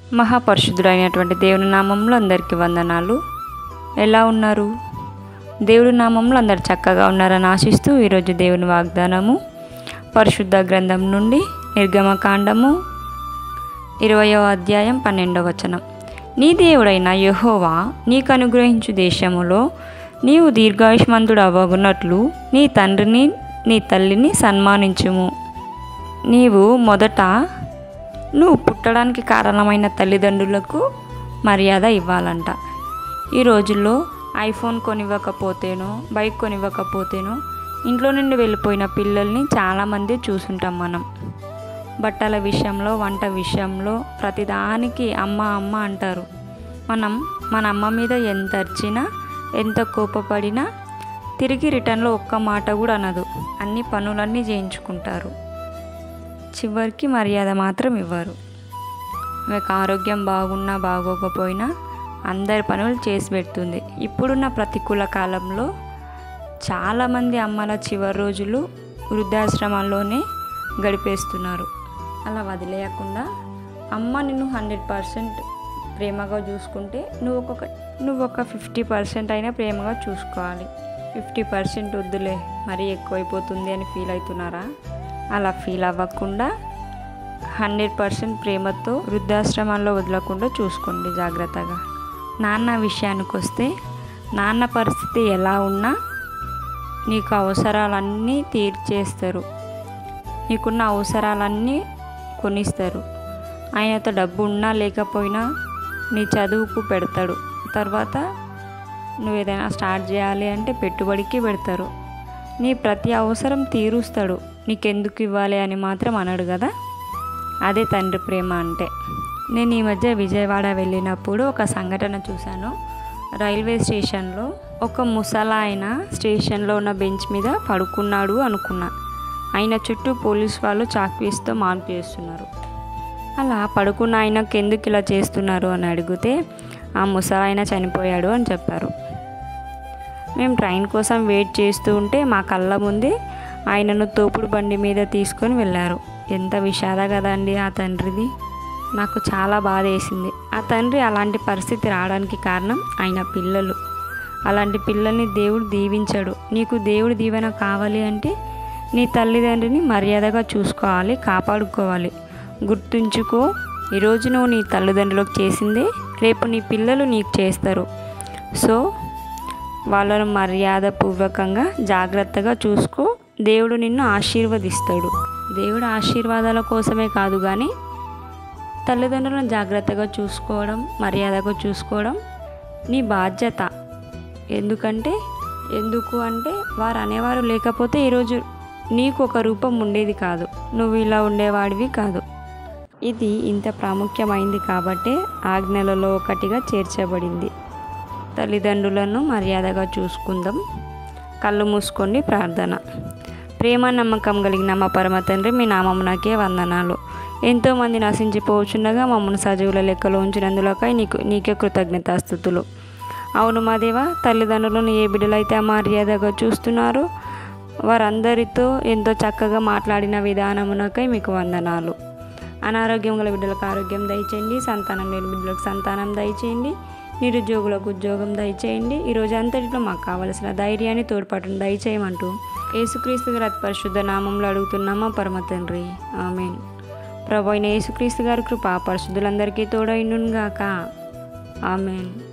మహాపరిశుద్ధుడైనటువంటి దేవుని నామంలో అందరికీ వందనాలు ఎలా ఉన్నారు దేవుడి నామంలో అందరు చక్కగా ఉన్నారని ఆశిస్తూ ఈరోజు దేవుని వాగ్దానము పరిశుద్ధ గ్రంథం నుండి నిర్గమకాండము ఇరవయో అధ్యాయం పన్నెండవ వచనం నీ దేవుడైన యెహోవా నీకు అనుగ్రహించు దేశములో నీవు దీర్ఘాయుష్మంతుడు అవ్వగున్నట్లు నీ తండ్రిని నీ తల్లిని సన్మానించుము నీవు మొదట నువ్వు పుట్టడానికి కారణమైన తల్లిదండ్రులకు మర్యాద ఇవ్వాలంట ఈ రోజుల్లో ఐఫోన్ కొనివ్వకపోతేనో బైక్ కొనివ్వకపోతేనో ఇంట్లో నుండి వెళ్ళిపోయిన పిల్లల్ని చాలామంది చూసుంటాం మనం బట్టల విషయంలో వంట విషయంలో ప్రతిదానికి అమ్మ అమ్మ అంటారు మనం మన అమ్మ మీద ఎంత అరిచినా ఎంత కోపపడినా తిరిగి రిటర్న్లో ఒక్క మాట కూడా అనదు అన్ని పనులన్నీ చేయించుకుంటారు చివరికి మర్యాద మాత్రం ఇవ్వరు ఆమెకు ఆరోగ్యం బాగున్నా బాగోకపోయినా అందరి పనులు చేసి పెడుతుంది ఇప్పుడున్న ప్రతికూల కాలంలో చాలామంది అమ్మల చివరి రోజులు వృద్ధాశ్రమాల్లోనే గడిపేస్తున్నారు అలా వదిలేయకుండా అమ్మ నిన్ను హండ్రెడ్ పర్సెంట్ ప్రేమగా చూసుకుంటే నువ్వు ఒక్కొక్క నువ్వు ఒక ఫిఫ్టీ పర్సెంట్ అయినా ప్రేమగా చూసుకోవాలి ఫిఫ్టీ పర్సెంట్ వద్దులే మరీ ఎక్కువైపోతుంది అని ఫీల్ అవుతున్నారా అలా ఫీల్ అవ్వకుండా హండ్రెడ్ పర్సెంట్ ప్రేమతో వృద్ధాశ్రమాల్లో వదలకుండా చూసుకోండి జాగ్రత్తగా నాన్న విషయానికి వస్తే నాన్న పరిస్థితి ఎలా ఉన్నా నీకు అవసరాలన్నీ తీర్చేస్తారు నీకున్న అవసరాలన్నీ కొనిస్తారు ఆయనతో డబ్బు ఉన్నా లేకపోయినా నీ చదువుకు పెడతాడు తర్వాత నువ్వు ఏదైనా స్టార్ట్ చేయాలి అంటే పెట్టుబడికి పెడతారు నీ ప్రతి అవసరం తీరుస్తాడు నీకెందుకు ఇవ్వాలి అని మాత్రం అనడు కదా అదే తండ్రి ప్రేమ అంటే నేను ఈ మధ్య విజయవాడ వెళ్ళినప్పుడు ఒక సంఘటన చూశాను రైల్వే స్టేషన్లో ఒక ముసలా ఆయన స్టేషన్లో ఉన్న బెంచ్ మీద పడుకున్నాడు అనుకున్నా ఆయన చుట్టూ పోలీస్ వాళ్ళు చాక్పీస్తో మార్క్ చేస్తున్నారు అలా పడుకున్న ఆయనకు ఎందుకు ఇలా చేస్తున్నారు అని అడిగితే ఆ ముసలాయన చనిపోయాడు అని చెప్పారు మేము ట్రైన్ కోసం వెయిట్ చేస్తూ ఉంటే మా కళ్ళ ముందే ఆయనను తోపుడు బండి మీద తీసుకొని వెళ్ళారు ఎంత విషాద కదండి ఆ తండ్రిది నాకు చాలా బాధ వేసింది ఆ తండ్రి అలాంటి పరిస్థితి రావడానికి కారణం ఆయన పిల్లలు అలాంటి పిల్లల్ని దేవుడు దీవించాడు నీకు దేవుడు దీవెన కావాలి అంటే నీ తల్లిదండ్రిని మర్యాదగా చూసుకోవాలి కాపాడుకోవాలి గుర్తుంచుకో ఈరోజు నువ్వు నీ తల్లిదండ్రులకు చేసిందే రేపు నీ పిల్లలు నీకు చేస్తారు సో వాళ్ళను మర్యాదపూర్వకంగా జాగ్రత్తగా చూసుకో దేవుడు నిన్ను ఆశీర్వదిస్తాడు దేవుడు ఆశీర్వాదాల కోసమే కాదు కానీ తల్లిదండ్రులను జాగ్రత్తగా చూసుకోవడం మర్యాదగా చూసుకోవడం నీ బాధ్యత ఎందుకంటే ఎందుకు అంటే వారు అనేవారు లేకపోతే ఈరోజు నీకు ఒక రూపం ఉండేది కాదు నువ్వు ఇలా ఉండేవాడివి కాదు ఇది ఇంత ప్రాముఖ్యమైంది కాబట్టే ఆజ్ఞలలో ఒకటిగా చేర్చబడింది తల్లిదండ్రులను మర్యాదగా చూసుకుందాం కళ్ళు మూసుకోండి ప్రార్థన ప్రేమ నమ్మకం కలిగిన మా పరమ తండ్రి మీ నామమునకే వందనాలు ఎంతోమంది నశించిపోవచ్చుండగా మమ్మల్ని సజీవుల లెక్కలో ఉంచినందులకై నీకు నీకే కృతజ్ఞతాస్థుతులు అవును మా దేవ తల్లిదండ్రులను ఏ బిడ్డలైతే మర్యాదగా చూస్తున్నారో వారందరితో ఎంతో చక్కగా మాట్లాడిన విధానమునకై మీకు వందనాలు అనారోగ్యం గల బిడ్డలకు ఆరోగ్యం దయచేయండి సంతానం లేని బిడ్డలకు సంతానం దయచేయండి నిరుద్యోగులకు ఉద్యోగం దయచేయండి ఈరోజు అంతటిలో మాకు కావలసిన ధైర్యాన్ని తోడ్పాటును దయచేయమంటూ యేసుక్రీస్తు గారి అతి పరిశుద్ధ నామంలో అడుగుతున్నామా పరమ తండ్రి ఆమెన్ ప్రభు అయిన యేసుక్రీస్తు గారి కృప పరిశుద్ధులందరికీ తోడైనుగాక ఆమెన్